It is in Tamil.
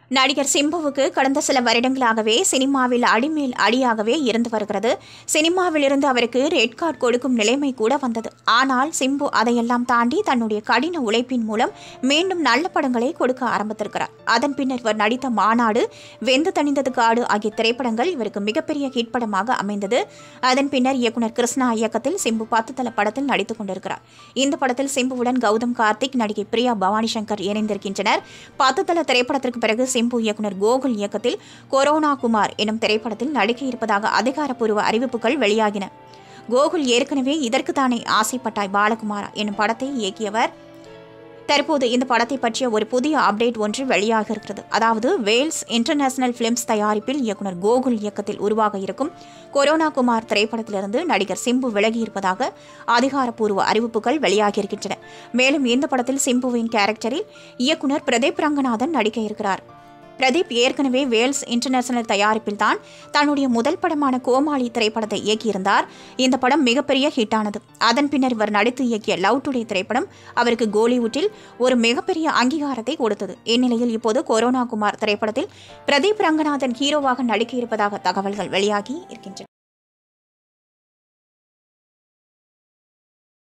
நடிகர் சிம்புவுக்கு கடந்த சில வருடங்களாகவே சினிமாவில் அடிமேல் அடியாகவே இருந்து வருகிறது சினிமாவிலிருந்து அவருக்கு ரெட் கார்டு கொடுக்கும் நிலைமை கூட வந்தது ஆனால் சிம்பு அதையெல்லாம் தாண்டி தன்னுடைய கடின உழைப்பின் மூலம் மீண்டும் நல்ல படங்களை கொடுக்க ஆரம்பித்திருக்கிறார் அதன் பின்னர் இவர் நடித்த மாநாடு வெந்து தணிந்தது காடு ஆகிய திரைப்படங்கள் இவருக்கு மிகப்பெரிய ஹிட் படமாக அமைந்தது அதன் பின்னர் இயக்குனர் கிருஷ்ணா இயக்கத்தில் சிம்பு பத்து தல படத்தில் நடித்துக் கொண்டிருக்கிறார் இந்த படத்தில் சிம்புவுடன் கௌதம் கார்த்திக் நடிகை பிரியா பவானி சங்கர் இணைந்திருக்கின்றனர் பத்து தல திரைப்படத்திற்கு பிறகு சிம்பு இயக்குனர் கோகுல் இயக்கத்தில் கொரோனா குமார் எனும் திரைப்படத்தில் நடிக்க இருப்பதாக அதிகாரப்பூர்வ அறிவிப்புகள் வெளியாகின கோகுல் ஏற்கனவே இதற்கு தானே ஆசைப்பட்டாய் பாலகுமாரா எனும் படத்தை இயக்கியவர் தற்போது இந்த படத்தை பற்றிய ஒரு புதிய அப்டேட் ஒன்று வெளியாக இருக்கிறது அதாவது வேல்ஸ் இன்டர்நேஷனல் பிலிம்ஸ் தயாரிப்பில் இயக்குனர் கோகுல் இயக்கத்தில் உருவாக இருக்கும் கொரோனா குமார் திரைப்படத்திலிருந்து நடிகர் சிம்பு விலகியிருப்பதாக அதிகாரப்பூர்வ அறிவிப்புகள் வெளியாகியிருக்கின்றன மேலும் இந்த படத்தில் சிம்புவின் கேரக்டரில் இயக்குனர் பிரதீப் ரங்கநாதன் நடிக்க இருக்கிறார் பிரதீப் ஏற்கனவே வேல்ஸ் இன்டர்நேஷனல் தயாரிப்பில் தான் தன்னுடைய முதல் படமான கோமாளி திரைப்படத்தை இயக்கியிருந்தார் இந்த படம் மிகப்பெரிய ஹிட் ஆனது அதன் பின்னர் இவர் நடித்து இயக்கிய லவ் டுடே திரைப்படம் அவருக்கு கோலிவுட்டில் ஒரு மிகப்பெரிய அங்கீகாரத்தை கொடுத்தது இந்நிலையில் இப்போது கொரோனா குமார் திரைப்படத்தில் பிரதீப் ரங்கநாதன் ஹீரோவாக நடிக்க இருப்பதாக தகவல்கள் வெளியாகி இருக்கின்றன